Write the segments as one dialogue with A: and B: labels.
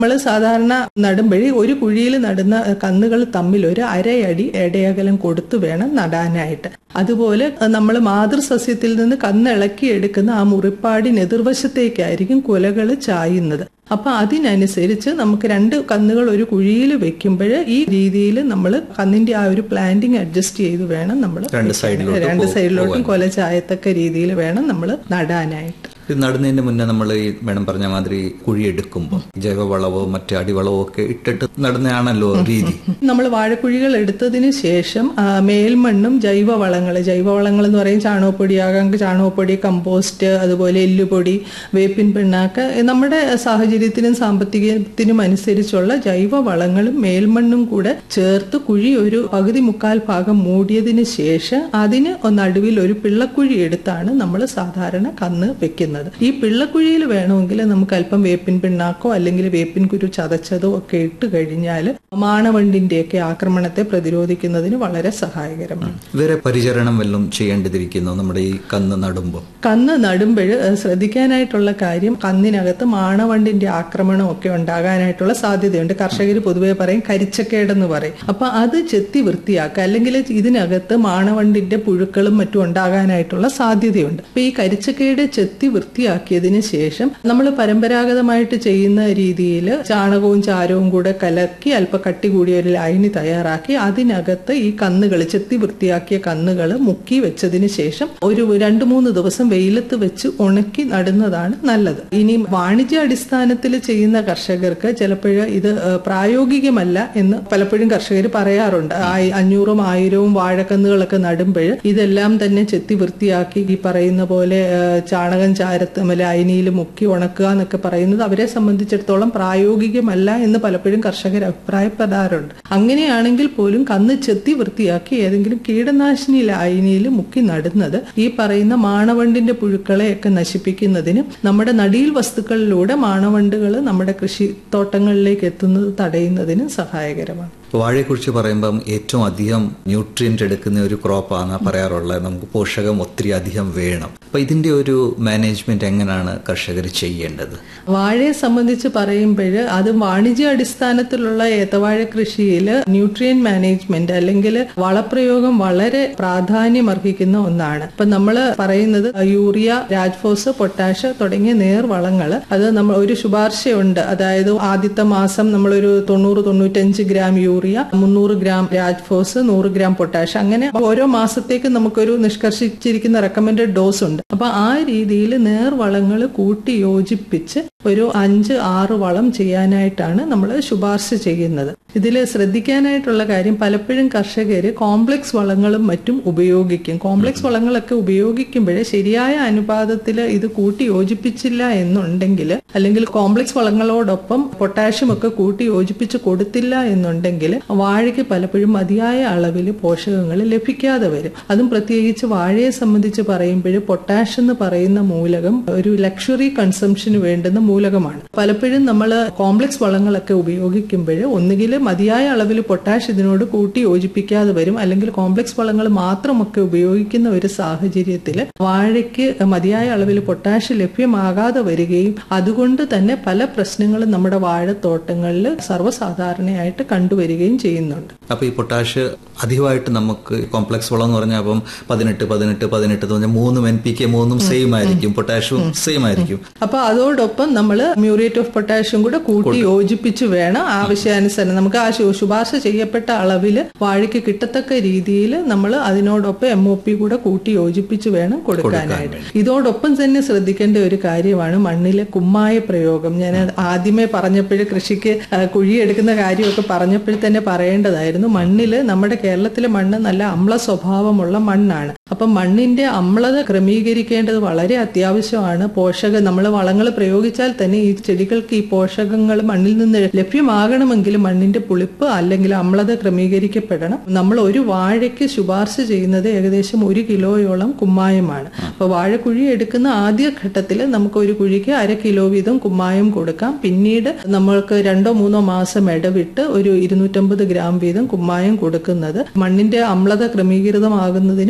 A: നമ്മൾ സാധാരണ നടുമ്പഴി ഒരു കുഴിയിൽ നടുന്ന കന്നുകൾ തമ്മിൽ ഒരു അരയടി ഇടയകലം കൊടുത്തു വേണം നടാനായിട്ട് അതുപോലെ നമ്മൾ മാതൃസസ്യത്തിൽ നിന്ന് കന്നിളക്കി എടുക്കുന്ന ആ മുറിപ്പാടിന് എതിർവശത്തേക്കായിരിക്കും കുലകൾ ചായുന്നത് അപ്പൊ അതിനനുസരിച്ച് നമുക്ക് രണ്ട് കന്നുകൾ ഒരു കുഴിയിൽ വെക്കുമ്പോൾ ഈ രീതിയിൽ നമ്മൾ കന്നിന്റെ ആ ഒരു പ്ലാന്റിങ് അഡ്ജസ്റ്റ് ചെയ്ത് വേണം നമ്മൾ
B: രണ്ട് സൈഡിലോട്ട്
A: രണ്ട്
B: പോ-
A: സൈഡിലോട്ടും കൊല ചായത്തക്ക രീതിയിൽ വേണം നമ്മൾ നടാനായിട്ട്
B: ഇത് നടുന്നതിന് മുന്നേ നമ്മൾ ഈ മേഡം പറഞ്ഞ മാതിരി കുഴി എടുക്കുമ്പോൾ ജൈവവളവോ മറ്റ് അടിവളവോ ഒക്കെ ഇട്ടിട്ട് നടുന്നതാണല്ലോ രീതി
A: നമ്മൾ വാഴക്കുഴികൾ എടുത്തതിന് ശേഷം ആ, മേൽമണ്ണും ജൈവവളങ്ങൾ ജൈവവളങ്ങൾ എന്ന് പറയും ചാണകപ്പൊടിയാകാം ചാണകപ്പൊടി കമ്പോസ്റ്റ് അതുപോലെ എല്ലുപൊടി വേപ്പിൻ പിണ്ണാക്ക് നമ്മുടെ സാഹചര്യത്തിനും സാമ്പത്തികത്തിനും അനുസരിച്ചുള്ള ജൈവവളങ്ങളും മേൽമണ്ണും കൂടെ ചേർത്ത് കുഴി ഒരു പകുതി മുക്കാൽ ഭാഗം മൂടിയതിന് ശേഷം അതിന് നടുവിൽ ഒരു പിള്ളക്കുഴി എടുത്താണ് നമ്മൾ സാധാരണ കന്ന് വെക്കുന്നത് ഈ പിള്ളക്കുഴിയിൽ വേണമെങ്കിൽ നമുക്ക് അല്പം വേപ്പിൻ പിണ്ണാക്കോ അല്ലെങ്കിൽ വേപ്പിൻ കുരു ചതച്ചതോ ഒക്കെ ഇട്ട് കഴിഞ്ഞാൽ മാണവണ്ടിന്റെയൊക്കെ ആക്രമണത്തെ പ്രതിരോധിക്കുന്നതിന് വളരെ സഹായകരമാണ്
B: വേറെ പരിചരണം വല്ലതും ചെയ്യേണ്ടതിരിക്കുന്നു നമ്മുടെ ഈ കന്ന് നടുമ്പോൾ
A: കന്ന് നടുമ്പോൾ ശ്രദ്ധിക്കാനായിട്ടുള്ള കാര്യം കന്നിനകത്ത് മാണവണ്ടിന്റെ ആക്രമണം ഒക്കെ ഉണ്ടാകാനായിട്ടുള്ള സാധ്യതയുണ്ട് കർഷകർ പൊതുവെ പറയും കരിച്ചക്കേടെന്ന് പറയും അപ്പൊ അത് ചെത്തി വൃത്തിയാക്കുക അല്ലെങ്കിൽ ഇതിനകത്ത് മാണവണ്ടിന്റെ പുഴുക്കളും മറ്റും ഉണ്ടാകാനായിട്ടുള്ള സാധ്യതയുണ്ട് അപ്പൊ ഈ കരിച്ചക്കേട് ചെത്തി വൃത്തിയാക്കിയതിന് ശേഷം നമ്മൾ പരമ്പരാഗതമായിട്ട് ചെയ്യുന്ന രീതിയിൽ ചാണകവും ചാരവും കൂടെ കലക്കി അല്പ കട്ടി കൂടിയ ഒരു ലൈനി തയ്യാറാക്കി അതിനകത്ത് ഈ കന്നുകൾ ചെത്തി വൃത്തിയാക്കിയ കന്നുകൾ മുക്കി വെച്ചതിന് ശേഷം ഒരു രണ്ട് മൂന്ന് ദിവസം വെയിലത്ത് വെച്ച് ഉണക്കി നടുന്നതാണ് നല്ലത് ഇനി വാണിജ്യ അടിസ്ഥാനത്തിൽ ചെയ്യുന്ന കർഷകർക്ക് ചിലപ്പോൾ ഇത് ഏഹ്, പ്രായോഗികമല്ല എന്ന് പലപ്പോഴും കർഷകർ പറയാറുണ്ട് ആയി- അഞ്ഞൂറും ആയിരവും വാഴക്കന്നുകളൊക്കെ നടുമ്പോൾ ഇതെല്ലാം തന്നെ ചെത്തി വൃത്തിയാക്കി ഈ പറയുന്ന പോലെ ഏഹ്, ചാണകം ചാരത്തുമല അയിനിയിൽ മുക്കി ഉണക്കുക എന്നൊക്കെ പറയുന്നത് അവരെ സംബന്ധിച്ചിടത്തോളം പ്രായോഗികമല്ല എന്ന് പലപ്പോഴും കർഷകർ അഭിപ്രായപ്പെടാറുണ്ട് അങ്ങനെയാണെങ്കിൽ പോലും കന്ന് ചെത്തി വൃത്തിയാക്കി ഏതെങ്കിലും കീടനാശിനി ലായനിയിൽ മുക്കി നടുന്നത് ഈ പറയുന്ന മാണവണ്ടിന്റെ പുഴുക്കളെയൊക്കെ നശിപ്പിക്കുന്നതിനും നമ്മുടെ നടീൽ വസ്തുക്കളിലൂടെ മാണവണ്ടുകൾ നമ്മുടെ കൃഷിത്തോട്ടങ്ങളിലേക്ക് എത്തുന്നത് തടയുന്നതിനും സഹായകരമാണ്
B: ഇപ്പോൾ വാഴയെക്കുറിച്ച് പറയുമ്പം ഏറ്റവും അധികം ന്യൂട്രിയൻ്റ് എടുക്കുന്ന ഒരു ക്രോപ്പാണ് പറയാറുള്ളത് നമുക്ക് പോഷകം ഒത്തിരി അധികം വേണം അപ്പൊ ഇതിന്റെ ഒരു മാനേജ്മെന്റ് എങ്ങനെയാണ് കർഷകർ ചെയ്യേണ്ടത്
A: വാഴയെ സംബന്ധിച്ച് പറയുമ്പോൾ അത് വാണിജ്യ അടിസ്ഥാനത്തിലുള്ള ഏത്തവാഴ കൃഷിയിൽ ന്യൂട്രിയൻ മാനേജ്മെന്റ് അല്ലെങ്കിൽ വളപ്രയോഗം വളരെ പ്രാധാന്യം അർഹിക്കുന്ന ഒന്നാണ് ഇപ്പൊ നമ്മൾ പറയുന്നത് യൂറിയ രാജ്ഫോസ് പൊട്ടാഷ് തുടങ്ങിയ നേർവളങ്ങൾ അത് നമ്മൾ ഒരു ശുപാർശയുണ്ട് അതായത് ആദ്യത്തെ മാസം നമ്മളൊരു തൊണ്ണൂറ് തൊണ്ണൂറ്റഞ്ച് ഗ്രാം യൂറിയ മുന്നൂറ് ഗ്രാം രാജ്ഫോസ് നൂറ് ഗ്രാം പൊട്ടാഷ് അങ്ങനെ ഓരോ മാസത്തേക്ക് നമുക്കൊരു നിഷ്കർഷിച്ചിരിക്കുന്ന റെക്കമെൻഡഡ് ഡോസ് ഉണ്ട് അപ്പൊ ആ രീതിയിൽ നേർവളങ്ങൾ കൂട്ടി യോജിപ്പിച്ച് ഒരു അഞ്ച് ആറ് വളം ചെയ്യാനായിട്ടാണ് നമ്മൾ ശുപാർശ ചെയ്യുന്നത് ഇതിൽ ശ്രദ്ധിക്കാനായിട്ടുള്ള കാര്യം പലപ്പോഴും കർഷകർ കോംപ്ലക്സ് വളങ്ങളും മറ്റും ഉപയോഗിക്കും കോംപ്ലക്സ് വളങ്ങളൊക്കെ ഉപയോഗിക്കുമ്പോഴേ ശരിയായ അനുപാതത്തിൽ ഇത് കൂട്ടി യോജിപ്പിച്ചില്ല എന്നുണ്ടെങ്കിൽ അല്ലെങ്കിൽ കോംപ്ലക്സ് വളങ്ങളോടൊപ്പം പൊട്ടാഷ്യം ഒക്കെ കൂട്ടി യോജിപ്പിച്ച് കൊടുത്തില്ല എന്നുണ്ടെങ്കിൽ വാഴയ്ക്ക് പലപ്പോഴും മതിയായ അളവിൽ പോഷകങ്ങൾ ലഭിക്കാതെ വരും അതും പ്രത്യേകിച്ച് വാഴയെ സംബന്ധിച്ച് പറയുമ്പോൾ പൊട്ടാഷ് എന്ന് പറയുന്ന മൂലകം ഒരു ലക്ഷറി കൺസംഷന് വേണ്ടുന്ന മൂലകമാണ് പലപ്പോഴും നമ്മൾ കോംപ്ലക്സ് വളങ്ങളൊക്കെ ഉപയോഗിക്കുമ്പോൾ ഒന്നുകിൽ മതിയായ അളവിൽ പൊട്ടാഷ് ഇതിനോട് കൂട്ടി യോജിപ്പിക്കാതെ വരും അല്ലെങ്കിൽ കോംപ്ലക്സ് വളങ്ങൾ മാത്രമൊക്കെ ഉപയോഗിക്കുന്ന ഒരു സാഹചര്യത്തിൽ വാഴയ്ക്ക് മതിയായ അളവിൽ പൊട്ടാഷ് ലഭ്യമാകാതെ വരികയും അതുകൊണ്ട് തന്നെ പല പ്രശ്നങ്ങളും നമ്മുടെ വാഴത്തോട്ടങ്ങളിൽ സർവ്വസാധാരണയായിട്ട് കണ്ടുവരികയും ചെയ്യുന്നുണ്ട്
B: അപ്പൊ ഈ പൊട്ടാഷ് അധികമായിട്ട് നമുക്ക് കോംപ്ലക്സ് വളം എന്ന് പറഞ്ഞാൽ അപ്പം പതിനെട്ട് പതിനെട്ട് പതിനെട്ട് എന്ന് പറഞ്ഞാൽ മൂന്നും എൻ പി കെ മൂന്നും സെയിം ആയിരിക്കും പൊട്ടാഷും സെയിം ആയിരിക്കും
A: അപ്പൊ അതോടൊപ്പം നമ്മൾ മ്യൂറേറ്റ് ഓഫ് പൊട്ടാഷ്യം കൂടെ കൂട്ടി യോജിപ്പിച്ച് വേണം ആവശ്യാനുസരണം നമുക്ക് ആ ശു- ശുപാർശ ചെയ്യപ്പെട്ട അളവിൽ വാഴയ്ക്ക് കിട്ടത്തക്ക രീതിയിൽ നമ്മൾ അതിനോടൊപ്പം എം ഒ പി കൂടെ കൂട്ടി യോജിപ്പിച്ച് വേണം കൊടുക്കാനായിട്ട് ഇതോടൊപ്പം തന്നെ ശ്രദ്ധിക്കേണ്ട ഒരു കാര്യമാണ് മണ്ണിലെ കുമ്മായ പ്രയോഗം ഞാൻ ആദ്യമേ പറഞ്ഞപ്പോഴേ കൃഷിക്ക് ആ, കുഴിയെടുക്കുന്ന കാര്യമൊക്കെ പറഞ്ഞപ്പോൾ തന്നെ പറയേണ്ടതായിരുന്നു മണ്ണിൽ നമ്മുടെ കേരളത്തിലെ മണ്ണ് നല്ല അമ്ല സ്വഭാവമുള്ള മണ്ണാണ് അപ്പം മണ്ണിന്റെ അമ്ലത ക്രമീകരിക്കേണ്ടത് വളരെ അത്യാവശ്യമാണ് പോഷക നമ്മൾ വളങ്ങൾ പ്രയോഗിച്ചാൽ തന്നെ ഈ ചെടികൾക്ക് ഈ പോഷകങ്ങൾ മണ്ണിൽ നിന്ന് ലഭ്യമാകണമെങ്കിൽ മണ്ണിന്റെ പുളിപ്പ് അല്ലെങ്കിൽ അമ്ലത ക്രമീകരിക്കപ്പെടണം നമ്മൾ ഒരു വാഴയ്ക്ക് ശുപാർശ ചെയ്യുന്നത് ഏകദേശം ഒരു കിലോയോളം കുമ്മായമാണ് അപ്പൊ വാഴക്കുഴി എടുക്കുന്ന ആദ്യ ഘട്ടത്തിൽ നമുക്ക് ഒരു കുഴിക്ക് അര കിലോ വീതം കുമ്മായം കൊടുക്കാം പിന്നീട് നമ്മൾക്ക് രണ്ടോ മൂന്നോ മാസം ഇടവിട്ട് ഒരു ഇരുന്നൂറ്റമ്പത് ഗ്രാം വീതം കുമ്മായം കൊടുക്കുന്നത് മണ്ണിന്റെ അമ്ലത ക്രമീകൃതമാകുന്നതിനും അതുപോലെ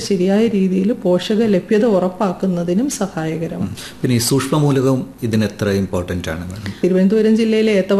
A: ശരിയായ രീതിയിൽ പോഷക ലഭ്യത ഉറപ്പാക്കുന്നതിനും സഹായകരമാണ്
B: പിന്നെ ഈ സൂക്ഷ്മമൂലകം ഇതിന് എത്ര ഇമ്പോർട്ടന്റ് ആണ് മാഡം
A: തിരുവനന്തപുരം ജില്ലയിലെ ഏത്തവാഴ